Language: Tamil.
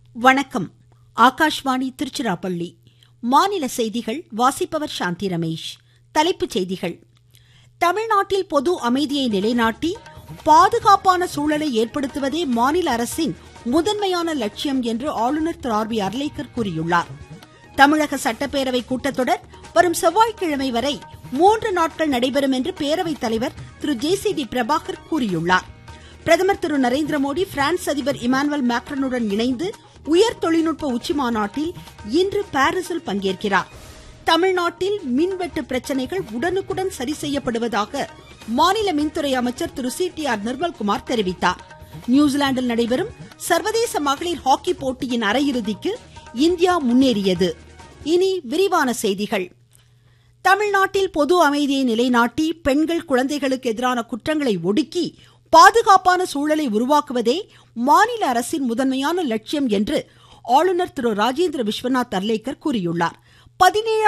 வணக்கம் ஆகாஷ்வாணி திருச்சிராப்பள்ளி மாநில செய்திகள் வாசிப்பவர் சாந்தி ரமேஷ் தலைப்புச் செய்திகள் தமிழ்நாட்டில் பொது அமைதியை நிலைநாட்டி பாதுகாப்பான சூழலை ஏற்படுத்துவதே மாநில அரசின் முதன்மையான லட்சியம் என்று ஆளுநர் திரு ஆர் பி அர்லேக்கர் கூறியுள்ளார் தமிழக சட்டப்பேரவை கூட்டத்தொடர் வரும் செவ்வாய்க்கிழமை வரை மூன்று நாட்கள் நடைபெறும் என்று பேரவைத் தலைவர் Thiru J C D Prabhakar கூறியுள்ளார் பிரதமர் திரு நரேந்திர மோடி பிரான்ஸ் அதிபர் இமானுவேல் மேக்ரனுடன் இணைந்து உயர் தொழில்நுட்ப உச்சிமாநாட்டில் இன்று பாரீசில் பங்கேற்கிறார் தமிழ்நாட்டில் மின்வெட்டு பிரச்சனைகள் உடனுக்குடன் சரி செய்யப்படுவதாக மாநில மின்துறை அமைச்சர் Thiru C T R Nirmalkumar தெரிவித்தார் நியூசிலாந்தில் நடைபெறும் சர்வதேச மகளிர் ஹாக்கி போட்டியின் அரையிறுதிக்கு இந்தியா முன்னேறியது இனி விரிவான செய்திகள் தமிழ்நாட்டில் பொது அமைதியை நிலைநாட்டி பெண்கள் குழந்தைகளுக்கு எதிரான குற்றங்களை ஒடுக்கி பாதுகாப்பான சூழலை உருவாக்குவதே மாநில அரசின் முதன்மையான லட்சியம் என்று ஆளுநர் திரு ராஜேந்திர விஸ்வநாத் அர்லேக்கர் கூறியுள்ளார் பதினேழு